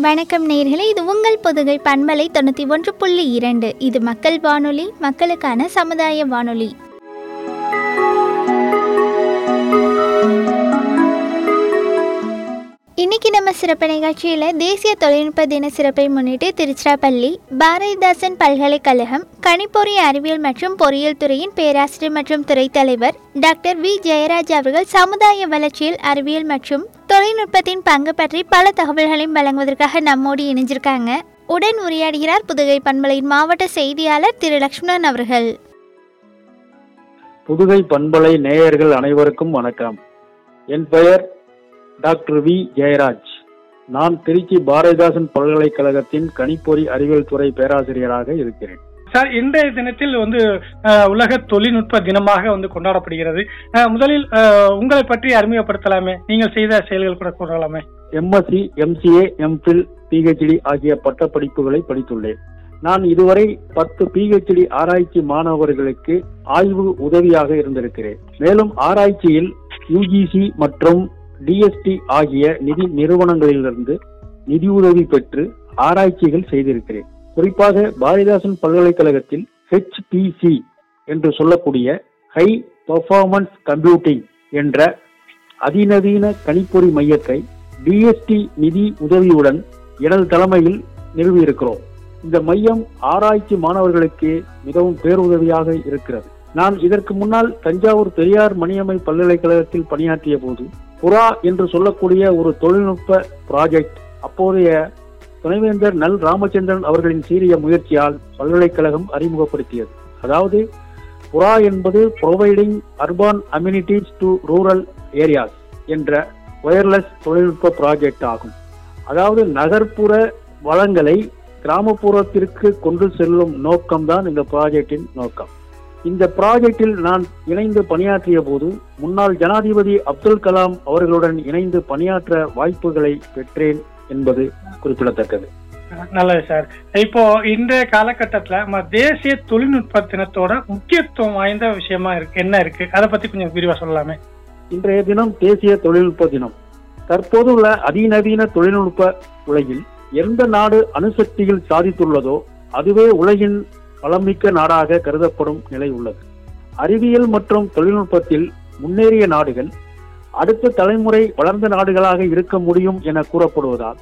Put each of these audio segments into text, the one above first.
வணக்கம் நேர்களே இது உங்கள் பொதுகை பண்பலை தொண்ணூற்றி ஒன்று புள்ளி இரண்டு இது மக்கள் வானொலி மக்களுக்கான சமுதாய வானொலி இன்னைக்கு நம்ம சிறப்பு நிகழ்ச்சியில் தேசிய தொழில்நுட்ப தின சிறப்பை முன்னிட்டு திருச்சிராப்பள்ளி பாரதிதாசன் பல்கலைக்கழகம் கணிப்பொறி அறிவியல் மற்றும் பொறியியல் துறையின் பேராசிரியர் மற்றும் துறைத் தலைவர் டாக்டர் வி ஜெயராஜ் அவர்கள் சமுதாய வளர்ச்சியில் அறிவியல் மற்றும் தொழில்நுட்பத்தின் பங்கு பற்றி பல தகவல்களையும் வழங்குவதற்காக நம்மோடு இணைஞ்சிருக்காங்க உடன் உரையாடுகிறார் புதுகை பண்பலையின் மாவட்ட செய்தியாளர் திரு லக்ஷ்மணன் அவர்கள் புதுகை பண்பலை நேயர்கள் அனைவருக்கும் வணக்கம் என் பெயர் டாக்டர் வி ஜெயராஜ் நான் திருச்சி பாரதிதாசன் பல்கலைக்கழகத்தின் கணிப்பொறி அறிவியல் துறை பேராசிரியராக இருக்கிறேன் சார் இன்றைய தினத்தில் வந்து அஹ், உலக தொழில்நுட்ப தினமாக வந்து கொண்டாடப்படுகிறது அஹ், முதலில் அஹ், உங்களை பற்றி அறிமுகப்படுத்தலாமே நீங்கள் செய்த செயல்கள் கூட கூறலாமே எம்எஸ்சி எம்சிஏ எம்ஃபில் பிஹெச்டி ஆகிய பட்டப்படிப்புகளை படித்துள்ளேன் நான் இதுவரை பத்து பிஹெச்டி ஆராய்ச்சி மாணவர்களுக்கு ஆய்வு உதவியாக இருந்திருக்கிறேன் மேலும் ஆராய்ச்சியில் யுஜிசி மற்றும் டிஎஸ்டி ஆகிய நிதி நிறுவனங்களிலிருந்து நிதியுதவி பெற்று ஆராய்ச்சிகள் செய்திருக்கிறேன் குறிப்பாக பாரதிதாசன் பல்கலைக்கழகத்தில் ஹெச்பிசி என்று சொல்லக்கூடிய ஹை பெர்ஃபார்மன்ஸ் கம்ப்யூட்டிங் என்ற அதிநவீன கணிப்பொறி மையத்தை டிஎஸ்டி நிதி உதவியுடன் எனது தலைமையில் நிறுவியிருக்கிறோம் இந்த மையம் ஆராய்ச்சி மாணவர்களுக்கு மிகவும் பேருதவியாக இருக்கிறது நான் இதற்கு முன்னால் தஞ்சாவூர் பெரியார் மணியம்மை பல்கலைக்கழகத்தில் பணியாற்றிய போது புறா என்று சொல்லக்கூடிய ஒரு தொழில்நுட்ப ப்ராஜெக்ட் அப்போதைய துணைவேந்தர் நல் ராமச்சந்திரன் அவர்களின் சீரிய முயற்சியால் பல்கலைக்கழகம் அறிமுகப்படுத்தியது அதாவது புறா என்பது providing urban amenities to rural areas என்ற ஒயர்லெஸ் தொழில்நுட்ப ப்ராஜெக்ட் ஆகும் அதாவது நகர்ப்புற வளங்களை கிராமப்புறத்திற்கு கொண்டு செல்லும் நோக்கம்தான் இந்த ப்ராஜெக்டின் நோக்கம் இந்த ப்ராஜெக்டில் நான் இணைந்து பணியாற்றிய போது முன்னாள் ஜனாதிபதி அப்துல் கலாம் அவர்களுடன் இணைந்து பணியாற்ற வாய்ப்புகளை பெற்றேன் என்பது குறிப்பிடத்தக்கது நல்லது சார் இப்போ இன்றைய காலகட்டத்துல நம்ம தேசிய தொழில்நுட்ப தினத்தோட முக்கியத்துவம் வாய்ந்த விஷயமா இருக்கு என்ன இருக்கு அதை பத்தி கொஞ்சம் விரிவா சொல்லலாமே இன்றைய தினம் தேசிய தொழில்நுட்ப தினம் தற்போதுள்ள அதிநவீன தொழில்நுட்ப உலகில் எந்த நாடு அணுசக்தியில் சாதித்துள்ளதோ அதுவே உலகின் வளமிக்க நாடாக கருதப்படும் நிலை உள்ளது அறிவியல் மற்றும் தொழில்நுட்பத்தில் முன்னேறிய நாடுகள் அடுத்த தலைமுறை வளர்ந்த நாடுகளாக இருக்க முடியும் என கூறப்படுவதால்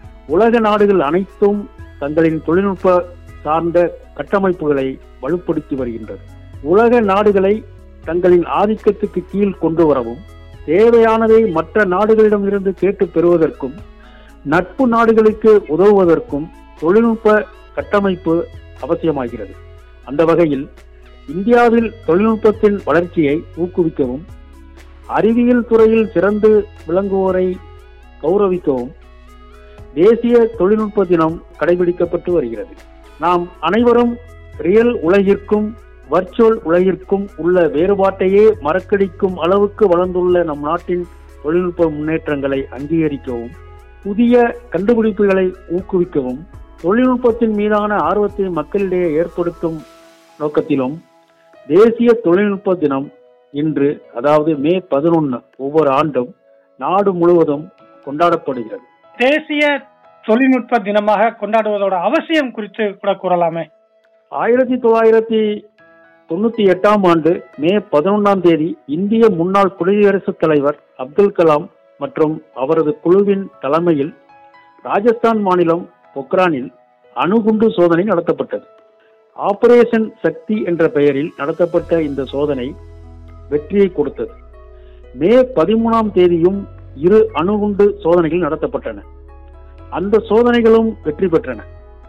உலக நாடுகள் அனைத்தும் தங்களின் தொழில்நுட்ப சார்ந்த கட்டமைப்புகளை வலுப்படுத்தி வருகின்றது உலக நாடுகளை தங்களின் ஆதிக்கத்துக்கு கீழ் கொண்டு வரவும் தேவையானதை மற்ற நாடுகளிடமிருந்து கேட்டு பெறுவதற்கும் நட்பு நாடுகளுக்கு உதவுவதற்கும் தொழில்நுட்ப கட்டமைப்பு அவசியமாகிறது அந்த வகையில் இந்தியாவில் தொழில்நுட்பத்தின் வளர்ச்சியை ஊக்குவிக்கவும் அறிவியல் துறையில் சிறந்து விளங்குவோரை கௌரவிக்கவும் தேசிய தொழில்நுட்ப தினம் கடைபிடிக்கப்பட்டு வருகிறது நாம் அனைவரும் ரியல் உலகிற்கும் வர்ச்சுவல் உலகிற்கும் உள்ள வேறுபாட்டையே மறக்கடிக்கும் அளவுக்கு வளர்ந்துள்ள நம் நாட்டின் தொழில்நுட்ப முன்னேற்றங்களை அங்கீகரிக்கவும் புதிய கண்டுபிடிப்புகளை ஊக்குவிக்கவும் தொழில்நுட்பத்தின் மீதான ஆர்வத்தை மக்களிடையே ஏற்படுத்தும் நோக்கத்திலும் தேசிய தொழில்நுட்ப தினம் இன்று அதாவது மே பதினொன்று ஒவ்வொரு ஆண்டும் நாடு முழுவதும் கொண்டாடப்படுகிறது தேசிய தொழில்நுட்ப தினமாக கொண்டாடுவதோட அவசியம் குறித்து கூட கூறலாமே ஆயிரத்தி தொள்ளாயிரத்தி தொண்ணூத்தி எட்டாம் ஆண்டு மே பதினொன்றாம் தேதி இந்திய முன்னாள் குடியரசுத் தலைவர் அப்துல் கலாம் மற்றும் அவரது குழுவின் தலைமையில் ராஜஸ்தான் மாநிலம் பொக்ரானில் அணுகுண்டு சோதனை நடத்தப்பட்டது ஆபரேஷன் சக்தி என்ற பெயரில் நடத்தப்பட்ட இந்த சோதனை வெற்றியை கொடுத்தது மே பதிமூணாம் தேதியும் இரு அணுகுண்டு சோதனைகள் நடத்தப்பட்டன அந்த சோதனைகளும் வெற்றி பெற்றன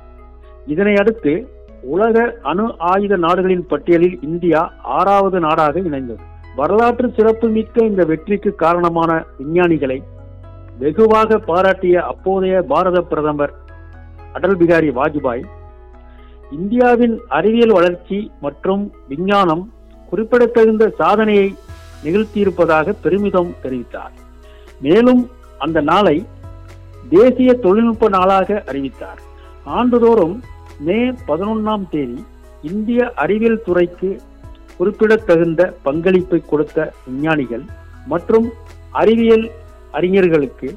இதனை அடுத்து உலக அணு ஆயுத நாடுகளின் பட்டியலில் இந்தியா ஆறாவது நாடாக இணைந்தது வரலாற்று சிறப்புமிக்க இந்த வெற்றிக்கு காரணமான விஞ்ஞானிகளை வெகுவாக பாராட்டிய அப்போதைய பாரத பிரதமர் அடல் பிகாரி வாஜ்பாய் இந்தியாவின் அறிவியல் வளர்ச்சி மற்றும் விஞ்ஞானம் குறிப்பிடத்தகுந்த சாதனையை நிகழ்த்தியிருப்பதாக பெருமிதம் தெரிவித்தார் மேலும் அந்த நாளை தேசிய தொழில்நுட்ப நாளாக அறிவித்தார் ஆண்டுதோறும் மே பதினொன்றாம் தேதி இந்திய அறிவியல் துறைக்கு குறிப்பிடத்தகுந்த பங்களிப்பை கொடுத்த விஞ்ஞானிகள் மற்றும் அறிவியல் அறிஞர்களுக்கு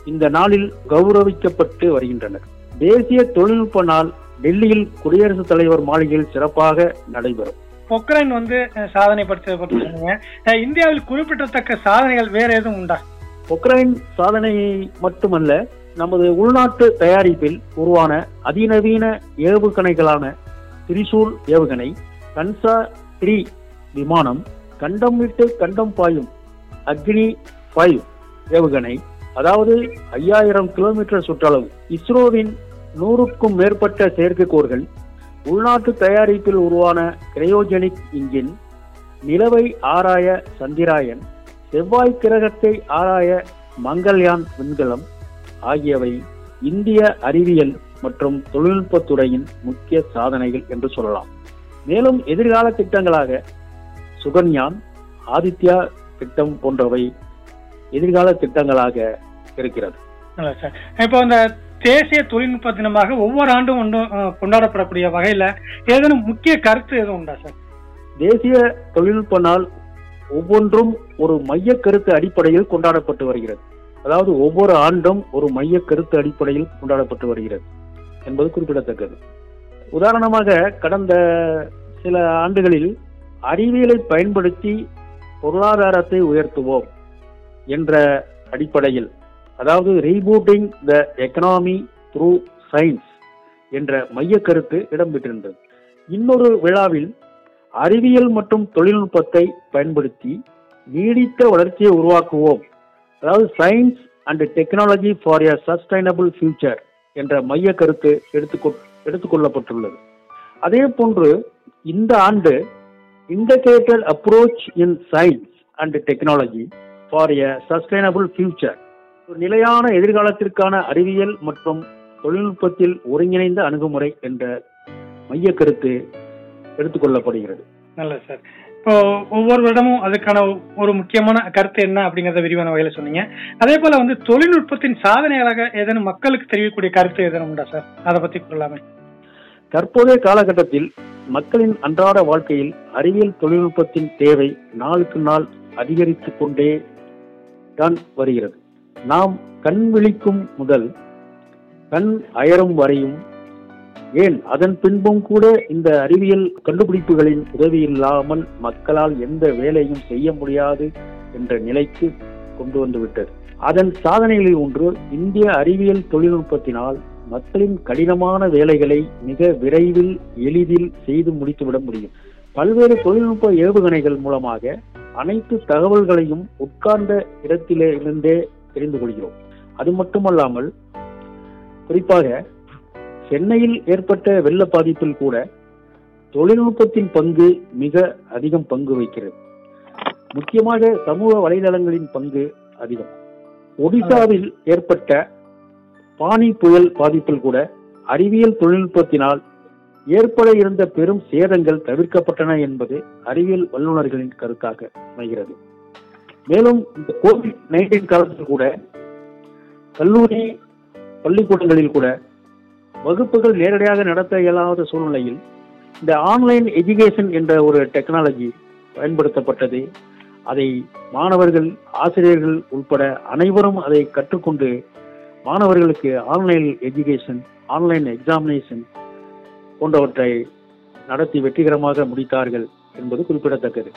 இந்த நாளில் கௌரவிக்கப்பட்டு வருகின்றனர் தேசிய தொழில்நுட்ப நாள் டெல்லியில் குடியரசுத் தலைவர் மாளிகையில் சிறப்பாக நடைபெறும் பொக்ரைன் வந்து அஹ், சாதனை படுத்ததை பற்றி சொன்னீங்க அஹ், இந்தியாவில் குறிப்பிடத்தக்க சாதனைகள் வேற எதுவும் உண்டா பொக்ரைன் சாதனை மட்டுமல்ல நமது உள்நாட்டு தயாரிப்பில் உருவான அதிநவீன ஏவுகணைகளான திரிசூல் ஏவுகணை கன்சா த்ரீ விமானம் கண்டம் விட்டு கண்டம் பாயும் அக்னி ஃபைவ் ஏவுகணை அதாவது ஐயாயிரம் கிலோமீட்டர் சுற்றளவு இஸ்ரோவின் நூறுக்கும் மேற்பட்ட செயற்கைக்கோள்கள் உள்நாட்டு தயாரிப்பில் உருவான கிரையோஜெனிக் இன்ஜின் நிலவை ஆராய சந்திராயன் செவ்வாய் கிரகத்தை ஆராய மங்கள்யான் விண்கலம் ஆகியவை இந்திய அறிவியல் மற்றும் தொழில்நுட்பத் துறையின் முக்கிய சாதனைகள் என்று சொல்லலாம் மேலும் எதிர்கால திட்டங்களாக சுகன்யான் ஆதித்யா திட்டம் போன்றவை எதிர்கால திட்டங்களாக இருக்கிறது நல்லது சார் இப்போ இந்த தேசிய தொழில்நுட்ப தினமாக ஒவ்வொரு ஆண்டும் ஒன்று அஹ், கொண்டாடப்படக்கூடிய வகையில ஏதேனும் முக்கிய கருத்து எதுவும் உண்டா சார் தேசிய தொழில்நுட்ப நாள் ஒவ்வொன்றும் ஒரு மைய கருத்து அடிப்படையில் கொண்டாடப்பட்டு வருகிறது அதாவது ஒவ்வொரு ஆண்டும் ஒரு மைய கருத்து அடிப்படையில் கொண்டாடப்பட்டு வருகிறது என்பது குறிப்பிடத்தக்கது உதாரணமாக கடந்த சில ஆண்டுகளில் அறிவியலை பயன்படுத்தி பொருளாதாரத்தை உயர்த்துவோம் என்ற அடிப்படையில் அதாவது rebooting the economy through science என்ற மைய கருத்து இடம்பெற்றிருந்தது இன்னொரு விழாவில் அறிவியல் மற்றும் தொழில்நுட்பத்தை பயன்படுத்தி நீடித்த வளர்ச்சியை உருவாக்குவோம் அதாவது science and technology for a sustainable future என்ற மைய கருத்து எடுத்துக்கொ எடுத்துக்கொள்ளப்பட்டுள்ளது அதே போன்று இந்த ஆண்டு integrated approach in science and technology for a sustainable future நிலையான எதிர்காலத்திற்கான அறிவியல் மற்றும் தொழில்நுட்பத்தில் ஒருங்கிணைந்த அணுகுமுறை என்ற மைய கருத்து எடுத்துக்கொள்ளப்படுகிறது நல்லது சார் இப்போ ஒவ்வொரு வருடமும் அதுக்கான ஒரு முக்கியமான கருத்து என்ன அப்படிங்கறத விரிவான வகையில சொன்னீங்க அதே போல வந்து தொழில்நுட்பத்தின் சாதனைகளாக ஏதேனும் மக்களுக்கு தெரியக்கூடிய கருத்து ஏதேனும் உண்டா சார் அதை பத்தி கூறலாமே தற்போதைய காலகட்டத்தில் மக்களின் அன்றாட வாழ்க்கையில் அறிவியல் தொழில்நுட்பத்தின் தேவை நாளுக்கு நாள் அதிகரித்துக் கொண்டே தான் வருகிறது நாம் கண் விழிக்கும் முதல் கண் அயரும் வரையும் ஏன் அதன் பின்பும் கூட இந்த அறிவியல் கண்டுபிடிப்புகளின் உதவி இல்லாமல் மக்களால் எந்த வேலையும் செய்ய முடியாது என்ற நிலைக்கு கொண்டு வந்து விட்டது அதன் சாதனைகளில் ஒன்று இந்திய அறிவியல் தொழில்நுட்பத்தினால் மக்களின் கடினமான வேலைகளை மிக விரைவில் எளிதில் செய்து முடித்துவிட முடியும் பல்வேறு தொழில்நுட்ப ஏவுகணைகள் மூலமாக அனைத்து தகவல்களையும் உட்கார்ந்த இடத்திலே இருந்தே தெரிந்து கொள்கிறோம் அது மட்டுமல்லாமல் குறிப்பாக சென்னையில் ஏற்பட்ட வெள்ள பாதிப்பில் கூட தொழில்நுட்பத்தின் பங்கு மிக அதிகம் பங்கு வகிக்கிறது முக்கியமாக சமூக வலைதளங்களின் பங்கு அதிகம் ஒடிசாவில் ஏற்பட்ட பானி புயல் பாதிப்பில் கூட அறிவியல் தொழில்நுட்பத்தினால் ஏற்பட இருந்த பெரும் சேதங்கள் தவிர்க்கப்பட்டன என்பது அறிவியல் வல்லுநர்களின் கருத்தாக அமைகிறது மேலும் இந்த கோவிட் நைன்டீன் காலத்தில் கூட கல்லூரி பள்ளிக்கூடங்களில் கூட வகுப்புகள் நேரடியாக நடத்த இயலாத சூழ்நிலையில் இந்த ஆன்லைன் எஜுகேஷன் என்ற ஒரு டெக்னாலஜி பயன்படுத்தப்பட்டது அதை மாணவர்கள் ஆசிரியர்கள் உட்பட அனைவரும் அதை கற்றுக்கொண்டு மாணவர்களுக்கு ஆன்லைன் எஜுகேஷன் ஆன்லைன் எக்ஸாமினேஷன் போன்றவற்றை நடத்தி வெற்றிகரமாக முடித்தார்கள் என்பது குறிப்பிடத்தக்கது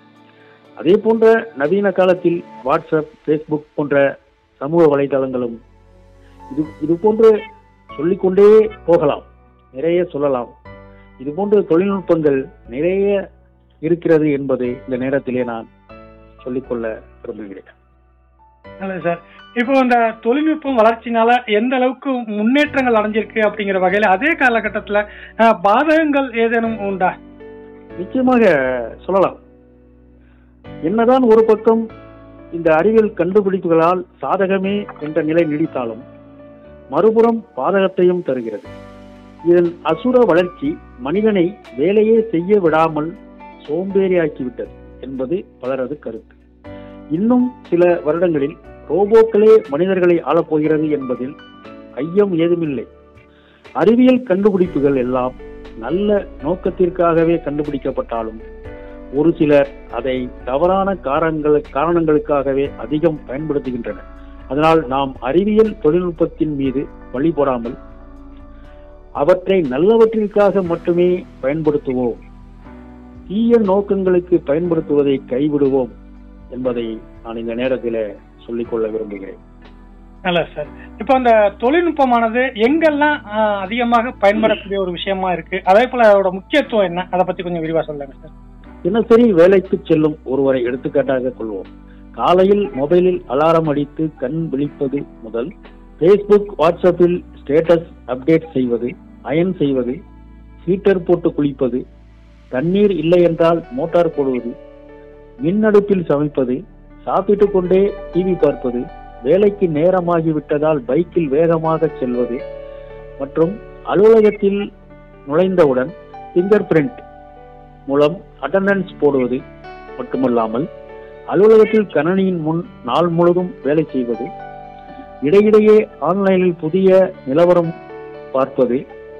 அதே போன்ற நவீன காலத்தில் வாட்ஸ்அப் ஃபேஸ்புக் போன்ற சமூக வலைதளங்களும் இது இது போன்று சொல்லிக்கொண்டே போகலாம் நிறைய சொல்லலாம் இது போன்ற தொழில்நுட்பங்கள் நிறைய இருக்கிறது என்பதை இந்த நேரத்திலே நான் சொல்லிக்கொள்ள விரும்புகிறேன் நல்லது சார் இப்போ இந்த தொழில்நுட்பம் வளர்ச்சினால எந்த அளவுக்கு முன்னேற்றங்கள் அடைஞ்சிருக்கு அப்படிங்கிற வகையில அதே காலகட்டத்துல அஹ், பாதகங்கள் ஏதேனும் உண்டா நிச்சயமாக சொல்லலாம் என்னதான் ஒரு பக்கம் இந்த அறிவியல் கண்டுபிடிப்புகளால் சாதகமே என்ற நிலை நீடித்தாலும் மறுபுறம் பாதகத்தையும் தருகிறது இதன் அசுர வளர்ச்சி மனிதனை வேலையே செய்ய விடாமல் சோம்பேறியாக்கிவிட்டது என்பது பலரது கருத்து இன்னும் சில வருடங்களில் ரோபோக்களே மனிதர்களை ஆளப்போகிறது என்பதில் ஐயம் ஏதுமில்லை அறிவியல் கண்டுபிடிப்புகள் எல்லாம் நல்ல நோக்கத்திற்காகவே கண்டுபிடிக்கப்பட்டாலும் ஒரு சிலர் அதை தவறான காரணங்கள் காரணங்களுக்காகவே அதிகம் பயன்படுத்துகின்றனர் அதனால் நாம் அறிவியல் தொழில்நுட்பத்தின் மீது வழி போடாமல் அவற்றை நல்லவற்றிற்காக மட்டுமே பயன்படுத்துவோம் தீய நோக்கங்களுக்கு பயன்படுத்துவதை கைவிடுவோம் என்பதை நான் இந்த நேரத்தில் சொல்லிக்கொள்ள விரும்புகிறேன் நல்லது சார் இப்போ அந்த தொழில்நுட்பமானது எங்கெல்லாம் ஆஹ், அதிகமாக பயன்படக்கூடிய ஒரு விஷயமா இருக்கு அதே போல அதோட முக்கியத்துவம் என்ன அதை பத்தி கொஞ்சம் விரிவா சொல்லுங்க சார் தினசரி வேலைக்கு செல்லும் ஒருவரை எடுத்துக்காட்டாக கொள்வோம் காலையில் மொபைலில் அலாரம் அடித்து கண் விழிப்பது முதல் ஃபேஸ்புக் வாட்ஸ்அப்பில் ஸ்டேட்டஸ் அப்டேட் செய்வது அயன் செய்வது ஹீட்டர் போட்டு குளிப்பது தண்ணீர் இல்லை என்றால் மோட்டார் போடுவது மின் அடுப்பில் சமைப்பது சாப்பிட்டு கொண்டே டிவி பார்ப்பது வேலைக்கு நேரமாகி விட்டதால் பைக்கில் வேகமாக செல்வது மற்றும் அலுவலகத்தில் நுழைந்தவுடன் பிங்கர் பிரிண்ட் மூலம் அட்டண்டன்ஸ் போடுவது மட்டுமல்லாமல் அலுவலகத்தில் கணனியின் முன் நாள் முழுவதும் வேலை செய்வது இடையிடையே ஆன்லைனில் புதிய நிலவரம் பார்ப்பது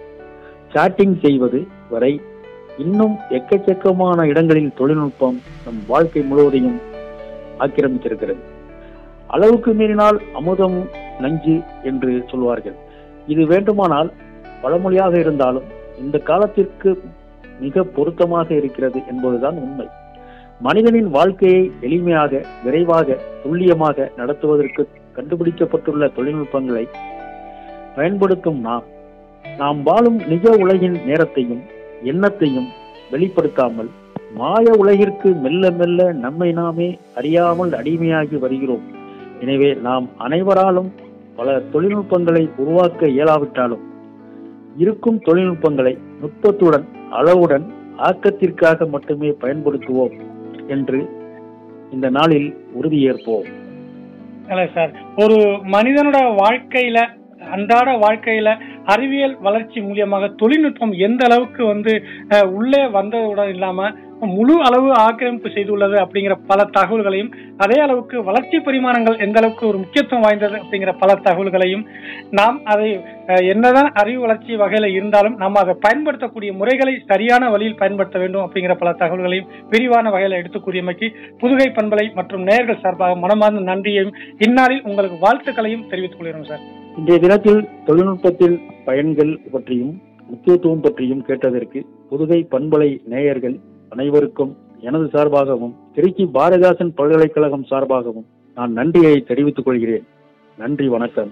சாட்டிங் செய்வது வரை இன்னும் எக்கச்சக்கமான இடங்களில் தொழில்நுட்பம் நம் வாழ்க்கை முழுவதையும் ஆக்கிரமித்திருக்கிறது அளவுக்கு மீறினால் அமுதம் நஞ்சு என்று சொல்வார்கள் இது வேண்டுமானால் பழமொழியாக இருந்தாலும் இந்த காலத்திற்கு மிக பொருத்தமாக இருக்கிறது என்பதுதான் உண்மை மனிதனின் வாழ்க்கையை எளிமையாக விரைவாக துல்லியமாக நடத்துவதற்கு கண்டுபிடிக்கப்பட்டுள்ள தொழில்நுட்பங்களை பயன்படுத்தும் நாம் நாம் வாழும் நிஜ உலகின் நேரத்தையும் எண்ணத்தையும் வெளிப்படுத்தாமல் மாய உலகிற்கு மெல்ல மெல்ல நம்மை நாமே அறியாமல் அடிமையாகி வருகிறோம் எனவே நாம் அனைவராலும் பல தொழில்நுட்பங்களை உருவாக்க இயலாவிட்டாலும் இருக்கும் தொழில்நுட்பங்களை நுட்பத்துடன் அளவுடன் ஆக்கத்திற்காக மட்டுமே பயன்படுத்துவோம் என்று இந்த நாளில் உறுதியேற்போம் நல்லது சார் ஒரு மனிதனோட வாழ்க்கையில அன்றாட வாழ்க்கையில அறிவியல் வளர்ச்சி மூலியமாக தொழில்நுட்பம் எந்த அளவுக்கு வந்து அஹ், உள்ளே வந்ததுடன் இல்லாம முழு அளவு ஆக்கிரமிப்பு செய்துள்ளது அப்படிங்கிற பல தகவல்களையும் அதே அளவுக்கு வளர்ச்சி பரிமாணங்கள் எந்த அளவுக்கு ஒரு முக்கியத்துவம் வாய்ந்தது அப்படிங்கிற பல தகவல்களையும் நாம் அதை அஹ், என்னதான் அறிவு வளர்ச்சி வகையில இருந்தாலும் நம்ம அதை பயன்படுத்தக்கூடிய முறைகளை சரியான வழியில் பயன்படுத்த வேண்டும் அப்படிங்கிற பல தகவல்களையும் விரிவான வகையில எடுத்து கூறியமைக்கு புதுகை பண்பலை மற்றும் நேயர்கள் சார்பாக மனமார்ந்த நன்றியையும் இந்நாளில் உங்களுக்கு வாழ்த்துக்களையும் தெரிவித்துக் கொள்கிறோம் சார் இன்றைய தினத்தில் தொழில்நுட்பத்தில் பயன்கள் பற்றியும் முக்கியத்துவம் பற்றியும் கேட்டதற்கு புதுகை பண்பலை நேயர்கள் அனைவருக்கும் எனது சார்பாகவும் திருச்சி பாரதிதாசன் பல்கலைக்கழகம் சார்பாகவும் நான் நன்றியை தெரிவித்துக் கொள்கிறேன் நன்றி வணக்கம்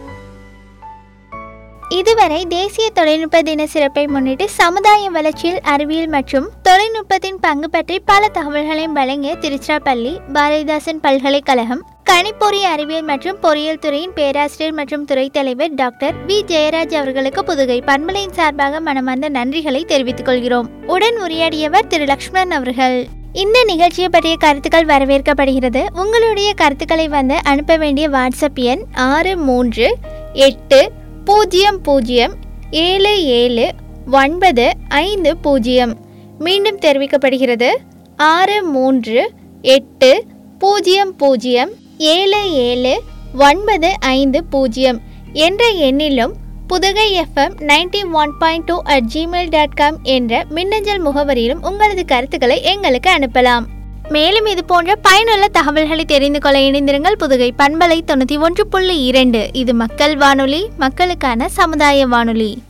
இதுவரை தேசிய தொழில்நுட்ப தின சிறப்பை முன்னிட்டு சமுதாய வளர்ச்சியில் அறிவியல் மற்றும் தொழில்நுட்பத்தின் பங்கு பற்றி பல தகவல்களையும் வழங்கிய திருச்சிராப்பள்ளி பாரதிதாசன் பல்கலைக்கழகம் கணிப்பொறி அறிவியல் மற்றும் பொறியியல் துறையின் பேராசிரியர் மற்றும் துறைத் தலைவர் டாக்டர் வி ஜெயராஜ் அவர்களுக்கு புதுகை பண்பலையின் சார்பாக மனமார்ந்த நன்றிகளை தெரிவித்துக் கொள்கிறோம் உடன் உரையாடியவர் திரு லக்ஷ்மணன் அவர்கள் இந்த நிகழ்ச்சியை பற்றிய கருத்துக்கள் வரவேற்கப்படுகிறது உங்களுடைய கருத்துக்களை வந்து அனுப்ப வேண்டிய வாட்ஸ்அப் எண் ஆறு மூன்று எட்டு பூஜ்ஜியம் பூஜ்ஜியம் ஏழு ஏழு ஒன்பது ஐந்து பூஜ்ஜியம் மீண்டும் தெரிவிக்கப்படுகிறது ஆறு மூன்று எட்டு பூஜ்ஜியம் பூஜ்ஜியம் ஏழு ஏழு ஒன்பது ஐந்து பூஜ்ஜியம் என்ற எண்ணிலும் Pudugai FM ninety one point two at Gmail dot com என்ற மின்னஞ்சல் முகவரியிலும் உங்களது கருத்துக்களை எங்களுக்கு அனுப்பலாம் மேலும் இது போன்ற பயனுள்ள தகவல்களை தெரிந்து கொள்ள இணைந்திருங்கள் புதுகை பண்பலை தொண்ணூற்றி ஒன்று புள்ளி இரண்டு இது மக்கள் வானொலி மக்களுக்கான சமுதாய வானொலி